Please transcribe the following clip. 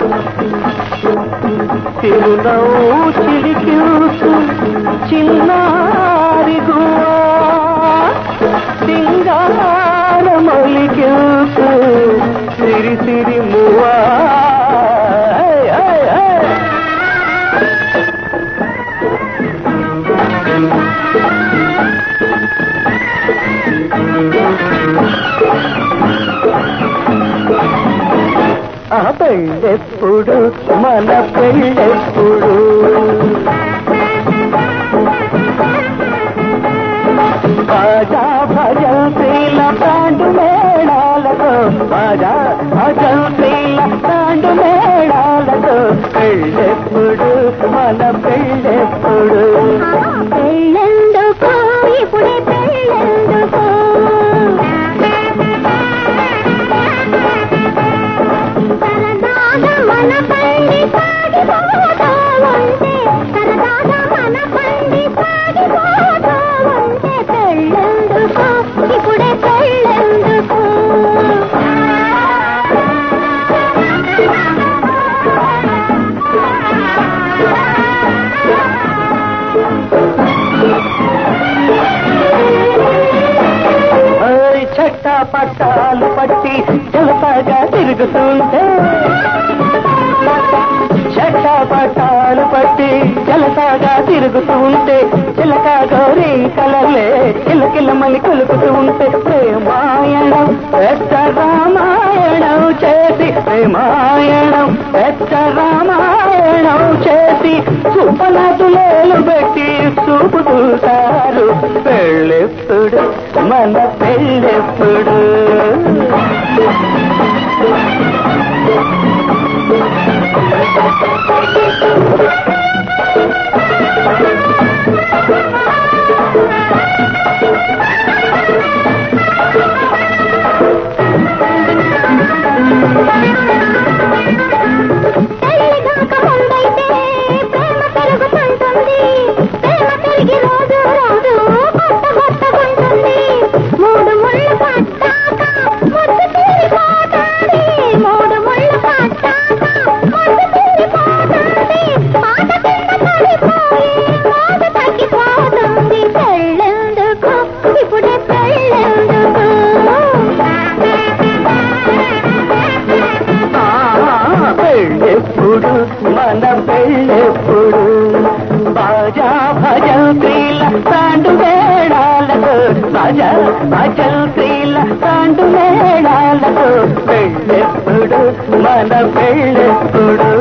చిరునవ్వు చిలికించు చిన్నారి గువా సింగారమొలికించు సిరి సిరి మువా హే, హే, హే. ఆ పెళ్ళెప్పుడు మన పెళ్ళెప్పుడు బాజా భజంత్రీల ప్రాండు మేళాలతో బాజా భజంత్రీల ప్రాండు మేళాలతో పెళ్ళెప్పుడు మన పెళ్ళెప్పుడు పెళ్ళెందుకు ఇప్పుడే పెళ్ళెందుకు సరదాగా మన బండి సాగిపోతూ ఉంటే సరదాగా మన బండి సాగిపోతూ ఉంటే పెళ్ళెందుకు ఇప్పుడే పెళ్ళెందుకు ఓయ్ చట్టా పట్టాలు పట్టి జలసాగా తిరుగుతుంటే చట్టా పట్టాలు పట్టి జలసాగా తిరుగుతూ ఉంటే చిలక గౌరీ కలలే కిలకిలమని కొలుకుతూ ఉంటే ప్రేమాయణం పెద్ద రామాయణం చేసి ప్రేమాయణం పెద్ద రామాయణం చేసి సుపనదులేలు పెట్టి చూపుతుంటారు పెళ్ళెప్పుడు మన పెళ్ళెప్పుడు పెళ్ళిగాక ముందైతే ప్రేమ పెరుగుతుంటుంది ప్రేమ పెరిగి రోజు రోజు కొత్త కొత్తగుంటుంది మూడు ముళ్ళు పట్టాక ముద్దు తీరిపోతుంది మూడు ముళ్ళు పట్టాక ముద్దు తీరిపోతుంది పాట కింద పడిపోయి మోజు తగ్గిపోతుంది పెళ్ళెందుకు ఇప్పుడే పెళ్ళెందుకు ఆ, పెళ్ళెప్పుడు మన పెళ్ళెప్పుడు బాజా భజంత్రీల తాండు మేళాలతో బాజా భజంత్రీల తాండు మేళాలతో పెళ్ళెప్పుడు మన పెళ్ళెప్పుడు